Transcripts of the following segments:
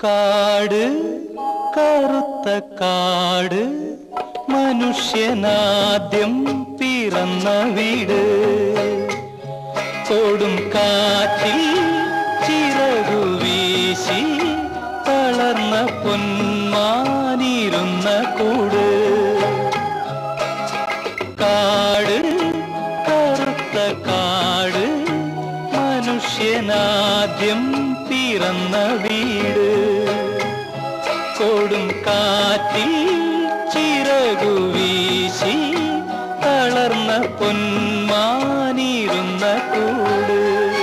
കാട് കറുത്ത കാട് മനുഷ്യനാദ്യം പിറന്ന വീട് കൊടും കാറ്റിൽ ചിറകു വീശി തളർന്ന പൊന്മാനിരുന്ന കൂട് കാട് കറുത്ത കാട് മനുഷ്യനാദ്യം പിറന്ന വീട് കൊടും കാറ്റിൽ ചിറകു വീശി തളർന്ന പൊന്മാനിരുന്ന കൂട്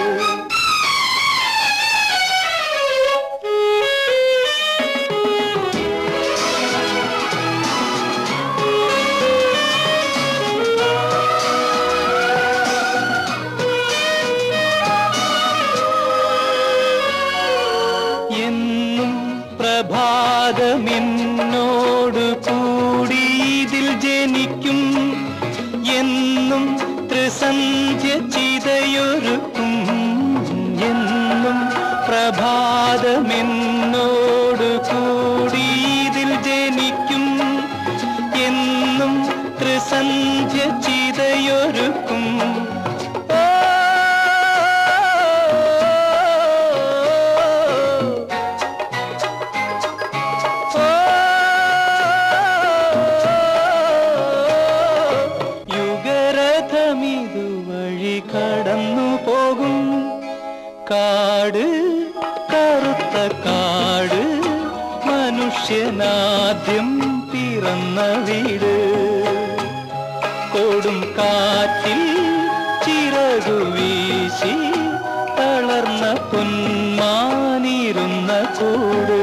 എന്നും പ്രഭാതമെന്നോട് കൂടി ഇതിൽ ജനിക്കും എന്നും ത്രിസന്ധ്യ ചിതയൊരുക്കും എന്നും പ്രഭാതമെന്നോട് കൂടി ഇതിൽ ജനിക്കും എന്നും ത്രിസന്ധ്യ ചിതയൊരുക്കും ഓ യുഗരഥമിതുവഴി കടന്നു പോകും കാട് കറുത്ത കാട് മനുഷ്യനാദ്യം പിറന്ന വീട് കൊടും കാറ്റിൽ ചിറകു വീശി തളർന്ന പൊന്മാനിരുന്ന കൂട്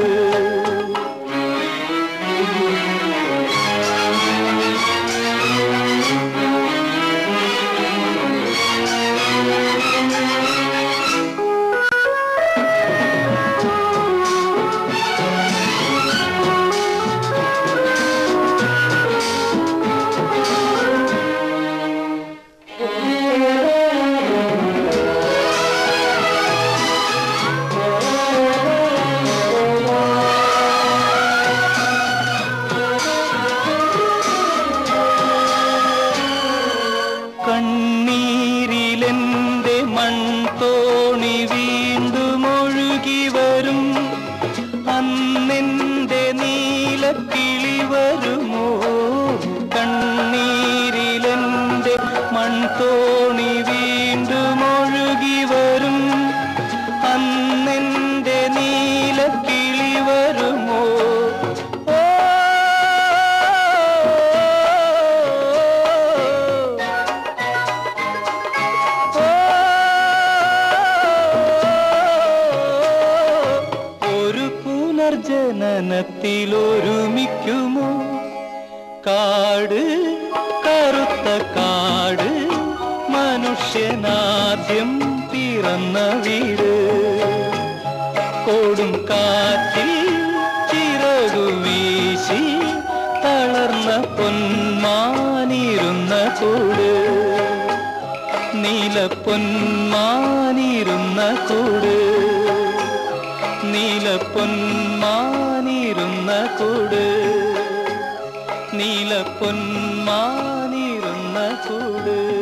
കണ്ണീരിലെന്റെ മൺതോണി വീണ്ടും ഒഴുകി വരും അന്നെന്റെ നീലക്കിളി വരുമോ കണ്ണീരിലെന്റെ മൺതോണി വീണ്ടും ഒഴുകി വരും അന്നെന്റെ നീലക്കിളി വരുമോ ഓ ഒരു പുനർജനനത്തിൽ ഒരുമിക്കുമോ കാട് കറുത്ത കാട് മനുഷ്യനാദ്യം പിറന്ന വീട് കൊടും കാറ്റിൽ ചിറകു വീശി തളർന്ന പൊന്മാനിരുന്ന കൂട് നീലപ്പൊന്മാനിരുന്ന കൂട് നീലപ്പൊന്മാനിരുന്ന കൂട് നീലപ്പൊന്മാനിരുന്ന കൂട്